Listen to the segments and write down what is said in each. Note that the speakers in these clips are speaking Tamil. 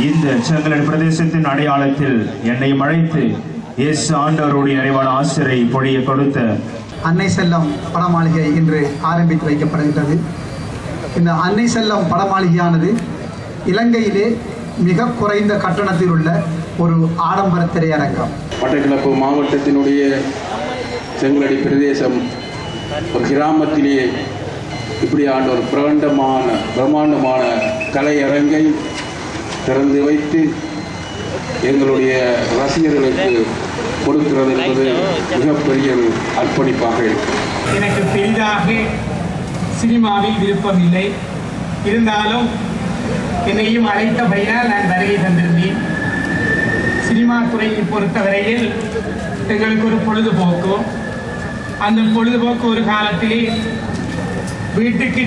இந்த செங்கலடி பிரதேசத்தின் அடையாளத்தில் என்னை அழைத்து இயேசு ஆண்டவருடைய நிறைவான ஆசிரை பொழிய கொடுத்த அன்னை செல்லம் படமாளிகை இன்று ஆரம்பித்து வைக்கப்படுகின்றது இந்த அன்னை செல்லம் படமாளிகையானது இலங்கையிலே மிக குறைந்த கட்டணத்தில் உள்ள ஒரு ஆடம்பர திரையரங்கம் மட்டக்களப்பு மாவட்டத்தினுடைய செங்கலடி பிரதேசம் ஒரு கிராமத்திலேயே இப்படியான ஒரு பிரபண்டமான பிரம்மாண்டமான கலையரங்கை திறந்து வைத்து எங்களுடைய ரசிகர்களுக்கு கொடுக்கிறது என்பது மிகப்பெரிய ஒரு அர்ப்பணிப்பாக இருக்கும் எனக்கு பெரிதாக சினிமாவில் விருப்பமில்லை இருந்தாலும் என்னையும் அழைத்தபடியால் நான் வருகை தந்திருந்தேன் சினிமா துறையை பொறுத்தவரையில் எங்களுக்கு ஒரு பொழுதுபோக்கு அந்த பொழுதுபோக்கு ஒரு காலத்திலே வீட்டுக்கு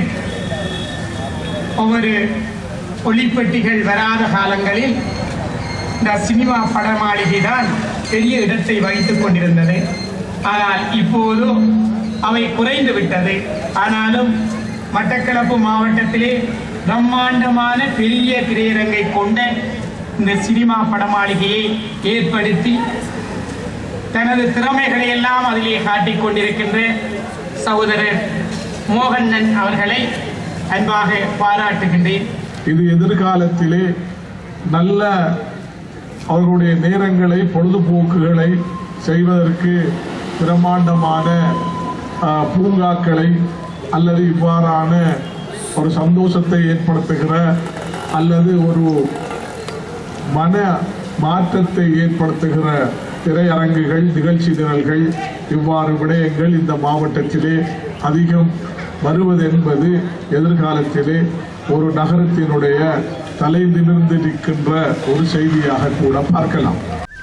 ஒவ்வொரு ஒளிப்பெட்டிகள் வராத காலங்களில் இந்த சினிமா பட மாளிகை தான் பெரிய இடத்தை வகித்துக் கொண்டிருந்தது ஆனால் இப்போது அவை குறைந்து விட்டது ஆனாலும் மட்டக்களப்பு மாவட்டத்திலே பிரம்மாண்டமான பெரிய திரையரங்கை கொண்ட இந்த சினிமா பட மாளிகையை ஏற்படுத்தி தனது திறமைகளை எல்லாம் அதிலே காட்டிக் கொண்டிருக்கின்ற சகோதரர் மோகனன் அவர்களை அன்பாக பாராட்டுகின்றேன் இது எதிர்காலத்திலே நல்ல அவர்களுடைய நேரங்களை பொழுதுபோக்குகளை செய்வதற்கு பிரம்மாண்டமான ஆ, பூங்காக்களை அல்லது இவ்வாறான ஒரு சந்தோஷத்தை ஏற்படுத்துகிற அல்லது ஒரு மன மாற்றத்தை ஏற்படுத்துகிற திரையரங்குகள் நிகழ்ச்சி நிரல்கள் இவ்வாறு விடயங்கள் இந்த மாவட்டத்திலே அதிகம் வருவது என்பது எதிர்காலத்திலே ஒரு நகரத்தினுடைய தலை நிமிர்ந்து நிற்கின்ற ஒரு செய்தியாக கூட பார்க்கலாம்